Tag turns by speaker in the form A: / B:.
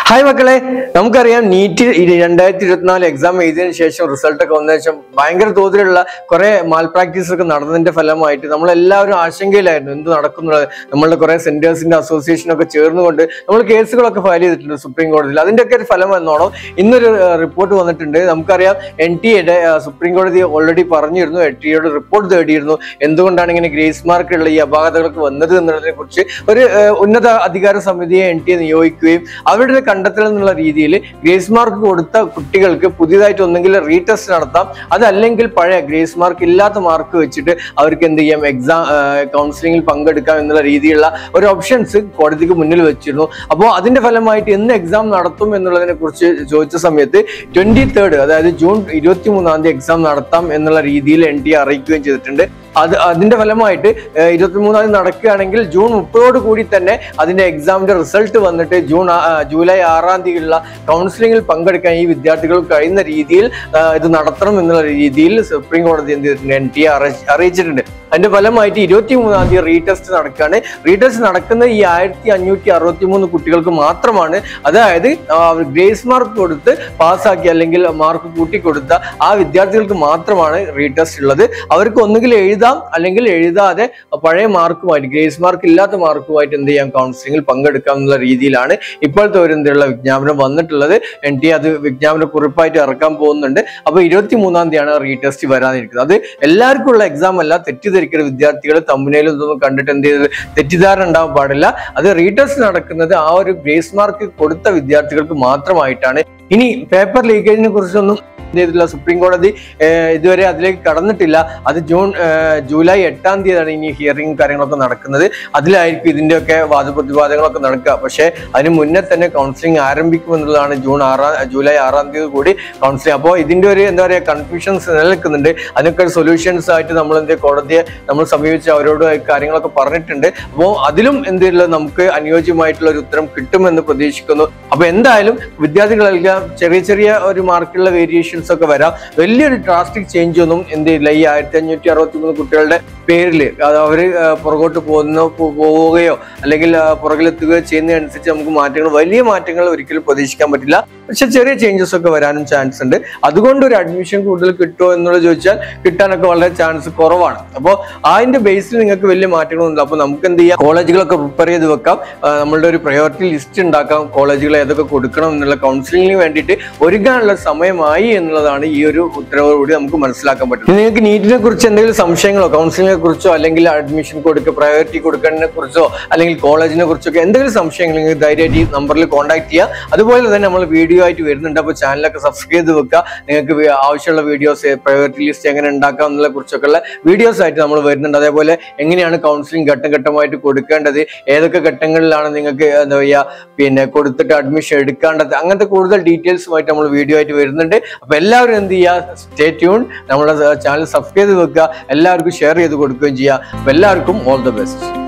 A: hi മക്കളെ നമുക്കറിയാം NEET രണ്ടായിരത്തി ഇരുപത്തിനാല് എക്സാം എഴുതിയതിനു ശേഷം റിസൾട്ട് ഒക്കെ വന്നതിന് ശേഷം ഭയങ്കര തോതിലുള്ള കുറെ മാൽ പ്രാക്ടീസ് ഒക്കെ നടന്നതിന്റെ ഫലമായിട്ട് നമ്മൾ എല്ലാവരും ആശങ്കയിലായിരുന്നു എന്ത് നടക്കുന്നുള്ളത് നമ്മളുടെ കുറെ സെന്റേഴ്സിന്റെ അസോസിയേഷൻ ഒക്കെ ചേർന്നുകൊണ്ട് നമ്മൾ കേസുകളൊക്കെ ഫയൽ ചെയ്തിട്ടുണ്ട് സുപ്രീം കോടതിയിൽ അതിന്റെയൊക്കെ ഒരു ഫലം എന്നോണം ഇന്നൊരു റിപ്പോർട്ട് വന്നിട്ടുണ്ട് നമുക്കറിയാം എൻ ടി എയുടെ സുപ്രീം കോടതി ഓൾറെഡി പറഞ്ഞിരുന്നു എൻ ടി എയുടെ റിപ്പോർട്ട് തേടിയിരുന്നു എന്തുകൊണ്ടാണ് ഇങ്ങനെ ഗ്രേസ് മാർക്കുള്ള ഈ അപാകതകളൊക്കെ വന്നത് എന്നുള്ളതിനെ കുറിച്ച് ഒരു ഏഹ്, ഉന്നത അധികാര സമിതിയെ എൻ ടി എ നിയോഗിക്കുകയും അവരുടെ ഒരു കണ്ടെത്തൽ എന്നുള്ള രീതിയിൽ ഗ്രേസ് മാർക്ക് കൊടുത്ത കുട്ടികൾക്ക് പുതിയതായിട്ട് ഒന്നെങ്കിൽ റീടെസ്റ്റ് നടത്താം അതല്ലെങ്കിൽ പഴയ ഗ്രേസ് മാർക്ക് ഇല്ലാത്ത മാർക്ക് വെച്ചിട്ട് അവർക്ക് എന്ത് ചെയ്യാം എക്സാം കൗൺസിലിംഗിൽ പങ്കെടുക്കാം എന്നുള്ള രീതിയിലുള്ള ഒരു ഓപ്ഷൻസ് കോടതിക്ക് മുന്നിൽ വെച്ചിരുന്നു അപ്പോൾ അതിന്റെ ഫലമായിട്ട് എന്ന് എക്സാം നടത്തും എന്നുള്ളതിനെ കുറിച്ച് ചോദിച്ച സമയത്ത് ട്വന്റി തേർഡ് അതായത് ജൂൺ ഇരുപത്തി മൂന്നാം തീയതി എക്സാം നടത്താം എന്നുള്ള രീതിയിൽ എൻ ടി അറിയിക്കുകയും ചെയ്തിട്ടുണ്ട് അത് അതിന്റെ ഫലമായിട്ട് ഇരുപത്തി മൂന്നാം തീയതി നടക്കുകയാണെങ്കിൽ ജൂൺ മുപ്പതോട് കൂടി തന്നെ അതിന്റെ എക്സാമിന്റെ റിസൾട്ട് വന്നിട്ട് ജൂൺ ആ- ആ, ജൂലൈ ആറാം തീയതിയുള്ള കൗൺസിലിംഗിൽ പങ്കെടുക്കാൻ ഈ വിദ്യാർത്ഥികൾ കഴിയുന്ന രീതിയിൽ ആ, ഇത് നടത്തണം എന്നുള്ള രീതിയിൽ സുപ്രീം കോടതി എന്ത് ചെയ്തിട്ടുണ്ട് എൻ ടി അറിയിച്ചിട്ടുണ്ട് അതിന്റെ ഫലമായിട്ട് ഇരുപത്തി മൂന്നാം തീയതി റീടെസ്റ്റ് നടക്കുകയാണ് റീടെസ്റ്റ് നടക്കുന്ന ഈ ആയിരത്തി അഞ്ഞൂറ്റി അറുപത്തി മൂന്ന് കുട്ടികൾക്ക് മാത്രമാണ് അതായത് ഗ്രേസ് മാർക്ക് കൊടുത്ത് പാസ്സാക്കി അല്ലെങ്കിൽ മാർക്ക് കൂട്ടി കൊടുത്ത ആ വിദ്യാർത്ഥികൾക്ക് മാത്രമാണ് റീടെസ്റ്റ് ഉള്ളത് അവർക്ക് ഒന്നുകിൽ എഴുതാം അല്ലെങ്കിൽ എഴുതാതെ പഴയ മാർക്കുമായിട്ട് ഗ്രേസ് മാർക്ക് ഇല്ലാത്ത മാർക്കുമായിട്ട് എന്ത് ചെയ്യാം കൗൺസിലിംഗിൽ പങ്കെടുക്കാം എന്നുള്ള രീതിയിലാണ് ഇപ്പോഴത്തെ ഒരു എന്തുള്ള വിജ്ഞാപനം വന്നിട്ടുള്ളത് എൻ ടി അത് വിജ്ഞാപന കുറിപ്പായിട്ട് ഇറക്കാൻ പോകുന്നുണ്ട് അപ്പൊ ഇരുപത്തി മൂന്നാം തീയതിയാണ് റീടെസ്റ്റ് വരാനിരിക്കുന്നത് അത് എല്ലാവർക്കും ഉള്ള എക്സാം അല്ല തെറ്റിദ്ധരിക്കുന്ന വിദ്യാർത്ഥികൾ തമ്മിലും ഇതൊന്നും കണ്ടിട്ട് എന്ത് ചെയ്ത് തെറ്റിദ്ധാരണ ഉണ്ടാവാൻ പാടില്ല അത് റീടെസ്റ്റ് നടക്കുന്നത് ആ ഒരു ഗ്രേസ് മാർക്ക് കൊടുത്ത വിദ്യാർത്ഥികൾക്ക് മാത്രമായിട്ടാണ് ഇനി പേപ്പർ ലീക്കേജിനെ കുറിച്ചൊന്നും എന്ത് ചെയ്തിട്ടില്ല സുപ്രീം കോടതി ഏഹ്, ഇതുവരെ അതിലേക്ക് കടന്നിട്ടില്ല അത് ജൂൺ ഏഹ്, ജൂലൈ എട്ടാം തീയതിയാണ് ഇനി ഹിയറിംഗ് കാര്യങ്ങളൊക്കെ നടക്കുന്നത് അതിലായിരിക്കും ഇതിന്റെയൊക്കെ വാദപ്രതിവാദങ്ങളൊക്കെ നടക്കുക പക്ഷേ അതിന് മുന്നേ തന്നെ കൗൺസിലിംഗ് ആരംഭിക്കുമെന്നുള്ളതാണ് ജൂൺ ആറാം ജൂലൈ ആറാം തീയതി കൂടി കൗൺസിലിംഗ് അപ്പോൾ ഇതിന്റെ ഒരു എന്താ പറയുക കൺഫ്യൂഷൻസ് നിലനിൽക്കുന്നുണ്ട് അതിനൊക്കെ സൊല്യൂഷൻസ് ആയിട്ട് നമ്മൾ എന്ത് കോടതിയെ നമ്മൾ സമീപിച്ച് അവരോട് കാര്യങ്ങളൊക്കെ പറഞ്ഞിട്ടുണ്ട് അപ്പോൾ അതിലും എന്തെങ്കിലും നമുക്ക് അനുയോജ്യമായിട്ടുള്ള ഒരു ഉത്തരം കിട്ടുമെന്ന് പ്രതീക്ഷിക്കുന്നു അപ്പൊ എന്തായാലും വിദ്യാർത്ഥികളെല്ലാം ചെറിയ ചെറിയ ഒരു മാർക്കുള്ള വേരിയേഷൻസ് ഒക്കെ വരാം വലിയൊരു ഡ്രാസ്റ്റിക് ചേഞ്ച് ഒന്നും എന്ത് ചെയ്യില്ല ഈ ആയിരത്തി അഞ്ഞൂറ്റി അറുപത്തി മൂന്ന് കുട്ടികളുടെ പേരിൽ അത് അവര് ആ, പുറകോട്ട് പോകുന്ന പോ- പോവുകയോ അല്ലെങ്കിൽ ആ, പുറകിലെത്തുകയോ ചെയ്യുന്നതനുസരിച്ച് നമുക്ക് മാറ്റങ്ങൾ വലിയ മാറ്റങ്ങൾ ഒരിക്കലും പ്രതീക്ഷിക്കാൻ പറ്റില്ല പക്ഷെ ചെറിയ ചേഞ്ചസ് ഒക്കെ വരാനും ചാൻസ് ഉണ്ട് അതുകൊണ്ട് ഒരു അഡ്മിഷൻ കൂടുതൽ കിട്ടുമോ എന്നുള്ളത് ചോദിച്ചാൽ കിട്ടാനൊക്കെ വളരെ ചാൻസ് കുറവാണ് അപ്പോൾ അതിന്റെ ബേസിൽ നിങ്ങൾക്ക് വലിയ മാറ്റങ്ങളൊന്നും അപ്പോൾ നമുക്ക് എന്ത് ചെയ്യാം കോളേജുകളൊക്കെ പ്രിപ്പയർ ചെയ്ത് വെക്കാം ആ, നമ്മളുടെ ഒരു പ്രയോറിറ്റി ലിസ്റ്റ് ഉണ്ടാക്കാം കോളേജുകൾ ഏതൊക്കെ കൊടുക്കണം എന്നുള്ള കൗൺസിലിംഗിന് വേണ്ടിയിട്ട് ഒരുങ്ങാനുള്ള സമയമായി എന്നുള്ളതാണ് ഈ ഒരു ഉത്തരവോടുകൂടി നമുക്ക് മനസ്സിലാക്കാൻ പറ്റും ഇനി നിങ്ങൾക്ക് നീറ്റിനെ കുറിച്ച് എന്തെങ്കിലും സംശയങ്ങളോ കൗൺസിലിംഗിനെ കുറിച്ചോ അല്ലെങ്കിൽ അഡ്മിഷൻ കൊടുക്കുക പ്രയോറിറ്റി കൊടുക്കുന്നതിനെ കുറിച്ചോ അല്ലെങ്കിൽ കോളേജിനെ കുറിച്ചൊക്കെ എന്തെങ്കിലും സംശയങ്ങൾ നിങ്ങൾക്ക് ധൈര്യമായിട്ട് ഈ നമ്പറിൽ കോൺടാക്ട് ചെയ്യുക അതുപോലെ തന്നെ നമ്മൾ വീഡിയോ ആയിട്ട് വരുന്നുണ്ട് അപ്പോൾ ചാനലൊക്കെ സബ്സ്ക്രൈബ് ചെയ്ത് വെക്കുക നിങ്ങൾക്ക് വി- ആവശ്യമുള്ള വീഡിയോസ് പ്രയോറിറ്റി ലിസ്റ്റ് എങ്ങനെ ഉണ്ടാക്കാം എന്നുള്ള കുറിച്ചൊക്കെയുള്ള വീഡിയോസ് ആയിട്ട് നമ്മൾ വരുന്നുണ്ട് അതേപോലെ എങ്ങനെയാണ് കൗൺസിലിംഗ് ഘട്ടം ഘട്ടമായിട്ട് കൊടുക്കേണ്ടത് ഏതൊക്കെ ഘട്ടങ്ങളിലാണ് നിങ്ങൾക്ക് എന്താ പറയുക പിന്നെ കൊടുത്തിട്ട് അഡ്മിഷൻ എടുക്കേണ്ടത് അങ്ങനത്തെ കൂടുതൽ ഡീറ്റെയിൽസുമായിട്ട് നമ്മൾ വീഡിയോ ആയിട്ട് വരുന്നുണ്ട് അപ്പൊ എല്ലാവരും എന്ത് ചെയ്യുക സ്റ്റേ ട്യൂൺ നമ്മുടെ ചാനൽ സബ്സ്ക്രൈബ് ചെയ്ത് വെക്കുക എല്ലാവർക്കും ഷെയർ ചെയ്ത് കൊടുക്കുകയും ചെയ്യുക അപ്പൊ എല്ലാവർക്കും ഓൾ ദ ബെസ്റ്റ്